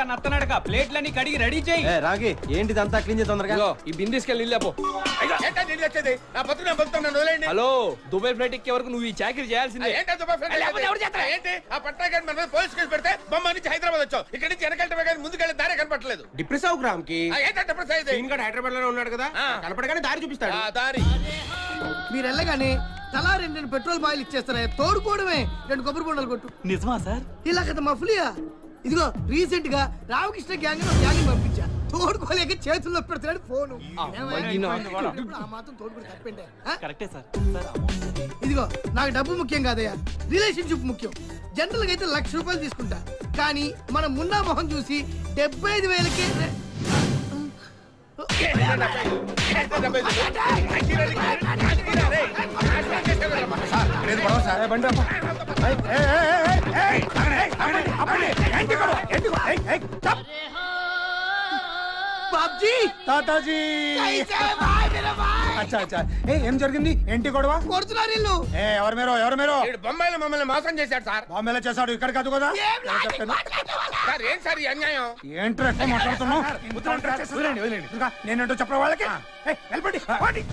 ఏమిటా నత్తనడక ప్లేట్లన్నీ కడిగి రెడీ చేయి ఏ రాగి ఏంటిదంతా క్లీన్ చేసి తొందరగా ఇదిగో, ఈ బిందీస్కెళ్ళి వెళ్ళిపో ఏంటో నీళ్ళు వచ్చేది నా బతుకు నేను బతుకుతాను వదిలేయండి హలో దుబాయ్ ఫ్లైట్ ఎక్కే వరకు నువ్వు ఈ చాకరీ చేయాల్సిందే ఏంటో దుబాయ్ ఫ్లైట్ లేకపోతే ఎవరు చేస్తారు? ఏంటి ఆ పట్టాగాడి మన మీద పోలీస్ కేసు పెడితే బొమ్మ నుంచి హైదరాబాద్ వచ్చావు ఇక్కడి నుంచి వెనకెళ్ళటమే కానీ ముందుకెళ్ళి దారి కనపట్లేదు డిప్రెస్ అవు గ్రామ్ కి ఆ, ఏంటంటే ప్రసాద్ ఇది? సీన్ గడ్ హైదరాబాద్ లోనే ఉన్నాడు కదా ఆ. కనపడగానే దారి చూపిస్తాడు ఆ దారి మీరు వెళ్ళగానే తలా రెండు రెండు పెట్రోల్ బాయిల్ ఇచ్చేస్తారా తోడుకోవడమే రెండు కొబ్బరి బొండలు కొట్టు నిజమా సార్ ఇలా కదా మఫ్లియా ఇదిగో రీసెంట్ గా రామకృష్ణ గ్యాంగ్ లో గ్యాంగ్ పంపించా తోడుకోలేక చేతుల్లో పెడతాడు ఫోను ఏమయ్యా, ఇప్పుడు ఆ మాత్రం తోడుకుని తప్పండి కరెక్టే సార్ ఇదిగో నాకు డబ్బు ముఖ్యం కాదయ్యా రిలేషన్షిప్ ముఖ్యం జనరల్ గా అయితే లక్ష రూపాయలు తీసుకుంటా కానీ మన మున్నా మొహం చూసి డెబ్బై ఐదు వేలకే ఏంటో డబ్బై ఐదు? అఖిరానికి అఖిరా రే. నాశనం చేసేవాడు రా. బాబ్జీ తాతాజీ కైసే భాయ్ మేరా భాయ్ అచ్చా అచ్చా ఏ ఏం జరిగింది ఏంటి గొడవ కొడుతున్నారు ఇల్లు ఏ ఎవరు మీరు ఎవరు మీరు వీడు బొంబాయిలో మమ్మల్ని మోసం చేశాడు సార్ బాంబేలో చేశాడు ఇక్కడ కాదు కదా ఏం లాజిక్ చెప్తాను. మాట్లాడతావా? సార్ ఏం సార్ ఈ అన్యాయం ఏంట్రా ఎక్కువ మాట్లాడుతున్నావు వదిలేండి వదిలేండి ఇదిగో, నేనేంటో చెప్పరా వాళ్ళకి ఏ, వెళ్ళిపోండి, పోండి.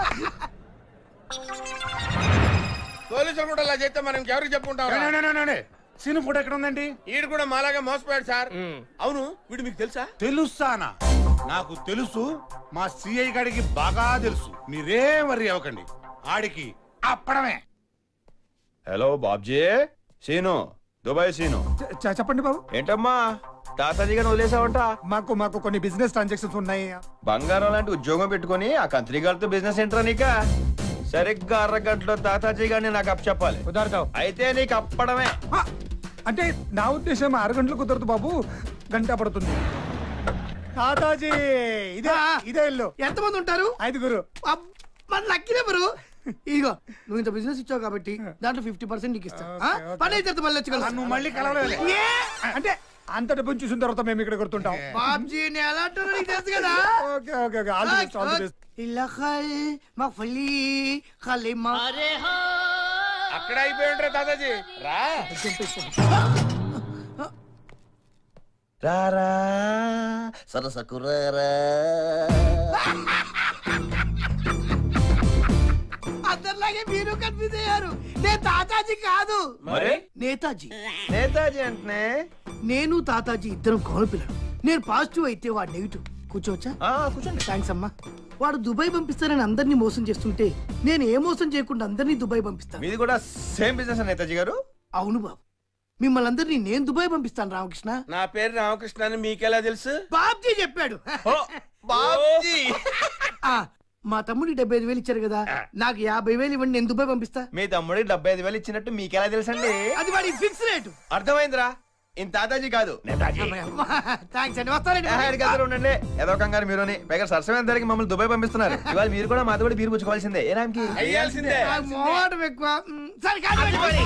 పోలీసులు కూడా అలా చేస్తే మనం ఎవరికి చెప్పుకుంటాం ఏ, నే, నే, నే, నే. సీను ఫోటో ఎక్కడ ఉందండి వీడు కూడా మాలాగా మోసపోయాడు సార్ అవును వీడు మీకు తెలుసా తెలుసానా నాకు తెలుసు మా సిఐ గారికి బాగా తెలుసు మీరే వరి అవ్వకండి ఆడికి అప్పడమే హలో బాబ్జీ సీను దుబాయ్ సీను చెప్పండి బాబు ఏంటమ్మా తాతాజీ గారిని వదిలేసావంట మాకు మాకు కొన్ని బిజినెస్ ట్రాన్సాక్షన్స్ ఉన్నాయి బంగారం లాంటి ఉద్యోగం పెట్టుకొని ఆ కంత్రి గారితో బిజినెస్ ఏంట్రా నీక సరిగ్గా అరగంటలో తాతాజీ గారిని నాకు అప్ చెప్పాలి కుదరదావు అయితే నీకు అప్పడమే అంటే నా ఉద్దేశం అరగంటలు కుదరదు బాబు గంట పడుతుంది తాతాజీ ఇదే ఇదే ఇల్లు ఎంతమంది ఉంటారు ఐదుగురు అబ్బ, మన లక్కీ నెంబరు ఇదిగో నువ్వు ఇంత బిజినెస్ ఇచ్చావు కాబట్టి దాంట్లో ఫిఫ్టీ పర్సెంట్ నీకు ఇస్తా ఆ? పని అయితే మళ్ళీ వచ్చి ఆ, కలుస్తా. నువ్వు మళ్ళీ కలవలేదు ఏ? అంటే అంత డబ్బుని చూసిన తర్వాత మేము ఇక్కడ గుర్తుంటాం బాబ్జీ నేను ఎలా అంటానో నీకు తెలుసు కదా okay okay okay all the best all the best ఇల్లఖల్ మఫలి ఖలిమా అక్కడ అయిపోయి ఉంటారు దాదాజీ రా రారా సరసకురారా అందరిలాగే మీరు కన్ఫ్యూజ్ అయ్యారు నేను తాతాజీ కాదు మరి నేతాజీ నేతాజీ అంటే నేను తాతాజీ ఇద్దరం కౌలు పిల్లలు నేను పాజిటివ్ అయితే వాడు నెగిటివ్ కూర్చోవచ్చా కూర్చోండి థ్యాంక్స్ అమ్మా వాడు దుబాయ్ పంపిస్తానని అందరినీ మోసం చేస్తుంటే నేను ఏ మోసం చేయకుండా అందరినీ దుబాయ్ పంపిస్తాను మీది కూడా సేమ్ బిజినెస్ నేతాజీ గారు అవును బాబు మిమ్మల్ని అందరినీ నేను దుబాయ్ పంపిస్తాను రామకృష్ణ నా పేరు రామకృష్ణ అని మీకెలా తెలుసు బాబ్జీ చెప్పాడు బాబ్జీ ఆ, మా తమ్ముడికి డెబ్బై ఐదు వేలు ఇచ్చారు కదా నాకు యాభై వేలు ఇవ్వండి నేను దుబాయ్ పంపిస్తా మీ తమ్ముడికి డెబ్బై ఐదు వేలు ఇచ్చినట్టు మీకెలా తెలుసండి అది వాడి ఫిక్స్ రేటు అర్థమైందిరా ఇంత తాతాజీ కాదు నేతాజీ థ్యాంక్స్ అండి వస్తానండి ఆహా, ఈడికి అందరూ ఉండండి ఏదో కంగారు మీరుని పైగా సరసమైన ధరకి మమ్మల్ని దుబాయ్ పంపిస్తున్నారు ఇవాళ మీరు కూడా మాతో కూడా బీరు పుచ్చుకోవాల్సిందే ఏ రామ్కి అయ్యాల్సిందే నాకు మోహమాటం ఎక్కువ మ్, సరే కాదు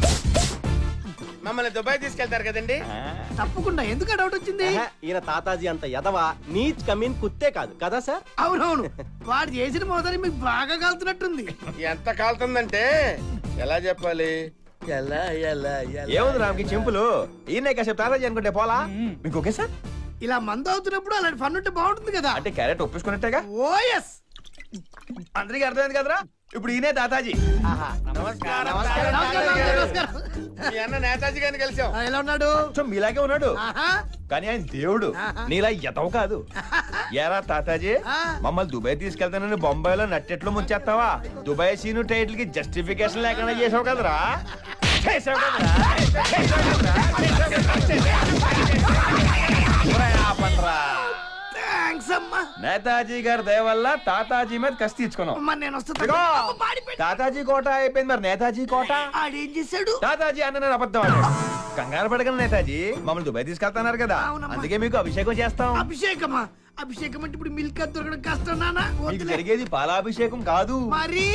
మమ్మల్ని దుబాయ్ తీసుకెళ్తారు కదండి తప్పకుండా ఎందుకు డౌట్ వచ్చింది ఈయన తాతాజీ అంత ఎదవా నీచ్ కమీన్ కుత్తే కాదు కదా సార్ అవునవును వాడు చేసిన మోసాన్ని మీకు బాగా కాలుతున్నట్టుంది ఎంత కాలుతుందంటే ఎలా చెప్పాలి ఎలా ఎలా ఎలా ఏముంది రామ్కి చింపులు ఈయన కాసేపు తాతాజీ అనుకుంటే పోలా మీకు ఓకే సార్ ఇలా మందు అవుతున్నప్పుడు అలాంటి ఫన్ ఉంటే బాగుంటుంది కదా అంటే క్యారెట్ ఒప్పించుకున్నట్టేగా ఓ ఎస్ అందరికి అర్థమైంది కదరా ఇప్పుడు ఈయనే తాతాజీ నమస్కారం నమస్కారం నమస్కారం, నమస్కారం మీ అన్న నేతాజీ గారిని కలిసాం ఆ, ఎలా ఉన్నాడు కొంచెం మీలాగే ఉన్నాడు ఆహా కానీ ఆయన దేవుడు నీలా ఎదవ కాదు ఏరా తాతాజీ ఆ. మమ్మల్ని దుబాయ్ తీసుకెళ్తానని బొంబాయిలో నట్టెట్లు ముంచేస్తావా దుబాయ్ సీను టైటిల్ కి జస్టిఫికేషన్ లేకుండా చేసావు కదరా చేసావు కదరా చేసావు కదరా? చేసావు కదరా? ఒరేయ్, ఆపండ్రా. థ్యాంక్స్ అమ్మా నేతాజీ గారి దయ వల్ల తాతాజీ మీద కసి తీర్చుకున్నాం అమ్మా నేను వస్తా ఇదిగో, అమ్మ, పాడిపోయింది. తాతాజీ కోట అయిపోయింది మరి నేతాజీ కోట ఆడేం చేశాడు తాతాజీ అన్న నేను అబద్ధం ఆడాడు కంగారు పడగలను నేతాజీ మమ్మల్ని దుబాయ్ తీసుకెళ్తున్నారు కదా అవునమ్మా. అందుకే మీకు అభిషేకం చేస్తాం అభిషేకమా అభిషేకం అంటే ఇప్పుడు మిల్క్ అది దొరకడం కష్టం నాన్న మీకు వద్దులే. జరిగేది పాలాభిషేకం కాదు మరి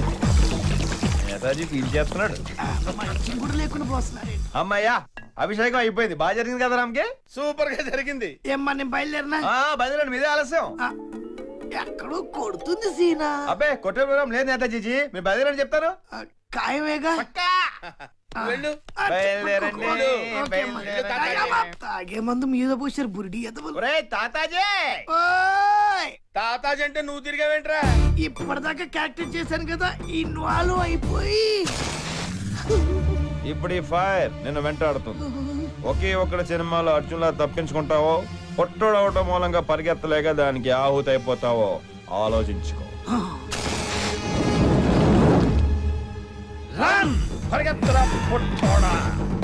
నేతాజీ ఫీల్ చేస్తున్నాడు మంచి కూడా లేకుండా పోస్తున్నాడు అమ్మయ్యా అభిషేకం అయిపోయింది బాగా జరిగింది కదా రామ్కి సూపర్ గా జరిగింది ఏమ్మా నేను బయలుదేరినా ఆ బదిలండి మీదే ఆలస్యం ఆ, ఎక్కడో కొడుతుంది సీనా అబ్బే కొట్టే ప్రోగ్రాం లేదు నేతాజీ మీరు బదిలండి చెప్తాను ఆ, ఖాయమేగా నువ్వు వెళ్ళు బయలుదేరండి ఓకే అమ్మా. బయలుదేరండి. తాగమ్మా. తాగే మందు మీద పోసారు బురిడి ఎదవలు. ఒరేయ్ తాతాజీ ఓయ్ తాతాజీ అంటే నువ్వు తిరిగావేంట్రా ఇప్పటిదాకా క్యారెక్టర్ చేశాను కదా ఇన్వాల్వ్ అయిపోయి ఇప్పుడు ఈ ఫైర్ నిన్ను వెంటాడుతుంది ఒకే ఒక్కడ సినిమాలో అర్జున్లా తప్పించుకుంటావో పొట్టోడవటం మూలంగా పరిగెత్తలేక దానికి ఆహుతి అయిపోతావో ఆలోచించుకో రన్! పరిగెత్తరా పొట్టోడా